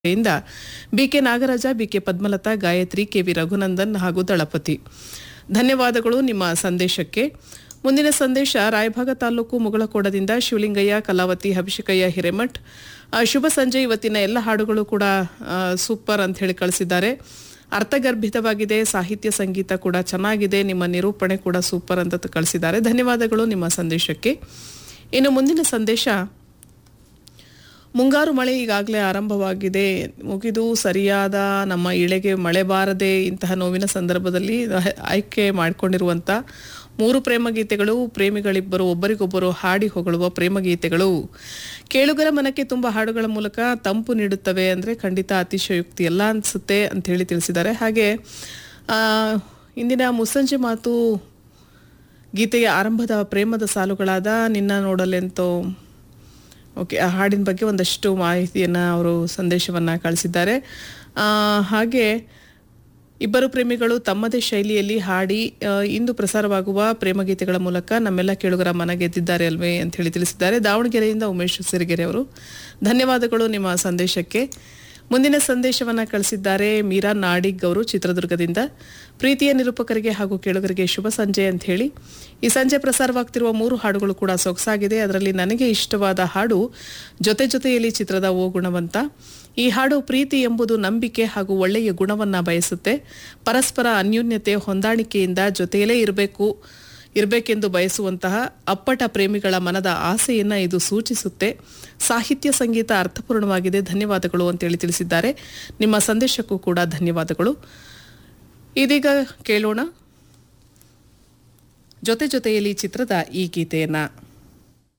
ಇಂದ B K Nagaraja B K Padmalatha Gayatri K V Raghunandan ಹಾಗೂ ದಳಪತಿ ಧನ್ಯವಾದಗಳು ನಿಮ್ಮ ಸಂದೇಶಕ್ಕೆ ಮುಂದಿನ ಸಂದೇಶ ರಾಯಭಾಗ ತಾಲೂಕು ಮುಗಳಕೋಡದಿಂದ ಶಿವಲಿಂಗಯ್ಯ ಕಲಾವತಿ ಅಭಿಷೇಕಯ್ಯ ಹಿರೇಮಠ್ ಆ, ಶುಭ ಸಂಜೆ ಇವತ್ತಿನ ಎಲ್ಲ ಹಾಡುಗಳು ಕೂಡ ಆ, ಸೂಪರ್ ಅಂತ ಹೇಳಿ ಕಳಿಸಿದ್ದಾರೆ ಅರ್ಥಗರ್ಭಿತವಾಗಿದೆ ಸಾಹಿತ್ಯ ಸಂಗೀತ ಕೂಡ ಚೆನ್ನಾಗಿದೆ ನಿಮ್ಮ ನಿರೂಪಣೆ ಕೂಡ ಸೂಪರ್ ಅಂತ ತ- ಕಳಿಸಿದ್ದಾರೆ ಧನ್ಯವಾದಗಳು ನಿಮ್ಮ ಸಂದೇಶಕ್ಕೆ ಇನ್ನು ಮುಂದಿನ ಸಂದೇಶ ಮುಂಗಾರು ಮಳೆ ಈಗಾಗಲೇ ಆರಂಭವಾಗಿದೆ ಮುಗಿದು ಸರಿಯಾದ ನಮ್ಮ ಇಳೆಗೆ ಮಳೆ ಬಾರದೆ ಇಂತಹ ನೋವಿನ ಸಂದರ್ಭದಲ್ಲಿ ಆಯ್- ಆಯ್ಕೆ ಮಾಡಿಕೊಂಡಿರುವಂಥ ಮೂರು ಪ್ರೇಮಗೀತೆಗಳು ಪ್ರೇಮಿಗಳಿಬ್ಬರು ಒಬ್ಬರಿಗೊಬ್ಬರು ಹಾಡಿ ಹೊಗಳುವ ಪ್ರೇಮಗೀತೆಗಳು ಕೇಳುಗರ ಮನಕ್ಕೆ ತುಂಬ ಹಾಡುಗಳ ಮೂಲಕ ತಂಪು ನೀಡುತ್ತವೆ ಅಂದರೆ ಖಂಡಿತ ಅತಿಶಯೋಕ್ತಿ ಎಲ್ಲ ಅನಿಸುತ್ತೆ ಅಂತ ಹೇಳಿ ತಿಳಿಸಿದ್ದಾರೆ ಹಾಗೆ ಆ, ಇಂದಿನ ಮುಸ್ಸಂಜೆ ಮಾತು ಗೀತೆಯ ಆರಂಭದ ಪ್ರೇಮದ ಸಾಲುಗಳಾದ ನಿನ್ನ ನೋಡಲೆಂತೋ ಓಕೆ ಆ ಹಾಡಿನ ಬಗ್ಗೆ ಒಂದಷ್ಟು ಮಾಹಿತಿಯನ್ನು ಅವರು ಸಂದೇಶವನ್ನು ಕಳಿಸಿದ್ದಾರೆ ಆ, ಹಾಗೆ ಇಬ್ಬರು ಪ್ರೇಮಿಗಳು ತಮ್ಮದೇ ಶೈಲಿಯಲ್ಲಿ ಹಾಡಿ ಆ, ಇಂದು ಪ್ರಸಾರವಾಗುವ ಪ್ರೇಮಗೀತೆಗಳ ಮೂಲಕ ನಮ್ಮೆಲ್ಲ ಕೇಳುಗರ ಮನ ಗೆದ್ದಿದ್ದಾರೆ ಅಲ್ವೇ ಅಂತ ಹೇಳಿ ತಿಳಿಸಿದ್ದಾರೆ ದಾವಣಗೆರೆಯಿಂದ ಉಮೇಶ್ ಸಿರಿಗೆರೆ ಅವರು ಧನ್ಯವಾದಗಳು ನಿಮ್ಮ ಸಂದೇಶಕ್ಕೆ ಮುಂದಿನ ಸಂದೇಶವನ್ನ ಕಳಿಸಿದ್ದಾರೆ ಮೀರಾ ನಾಡಿಗ್ ಅವರು ಚಿತ್ರದುರ್ಗದಿಂದ ಪ್ರೀತಿಯ ನಿರೂಪಕರಿಗೆ ಹಾಗೂ ಕೇಳುಗರಿಗೆ ಶುಭ ಸಂಜೆ ಅಂತ ಹೇಳಿ ಈ ಸಂಜೆ ಪ್ರಸಾರವಾಗ್ತಿರುವ ಮೂರು ಹಾಡುಗಳು ಕೂಡ ಸೊಗಸಾಗಿದೆ ಅದರಲ್ಲಿ ನನಗೆ ಇಷ್ಟವಾದ ಹಾಡು ಜೊತೆ ಜೊತೆಯಲ್ಲಿ ಚಿತ್ರದ ಓ ಗುಣವಂತ ಈ ಹಾಡು ಪ್ರೀತಿ ಎಂಬುದು ನಂಬಿಕೆ ಹಾಗೂ ಒಳ್ಳೆಯ ಗುಣವನ್ನ ಬಯಸುತ್ತೆ ಪರಸ್ಪರ ಅನ್ಯೋನ್ಯತೆ ಹೊಂದಾಣಿಕೆಯಿಂದ ಜೊತೆಯಲ್ಲೇ ಇರಬೇಕು ಇರಬೇಕೆಂದು ಬಯಸುವಂತಹ ಅಪ್ಪಟ ಪ್ರೇಮಿಗಳ ಮನದ ಆಸೆಯನ್ನ ಇದು ಸೂಚಿಸುತ್ತೆ ಸಾಹಿತ್ಯ ಸಂಗೀತ ಅರ್ಥಪೂರ್ಣವಾಗಿದೆ ಧನ್ಯವಾದಗಳು ಅಂತೇಳಿ ತಿಳಿಸಿದ್ದಾರೆ ನಿಮ್ಮ ಸಂದೇಶಕ್ಕೂ ಕೂಡ ಧನ್ಯವಾದಗಳು ಇದೀಗ ಕೇಳೋಣ ಜೊತೆ ಜೊತೆಯಲ್ಲಿ ಚಿತ್ರದ ಈ ಗೀತೆಯನ್ನ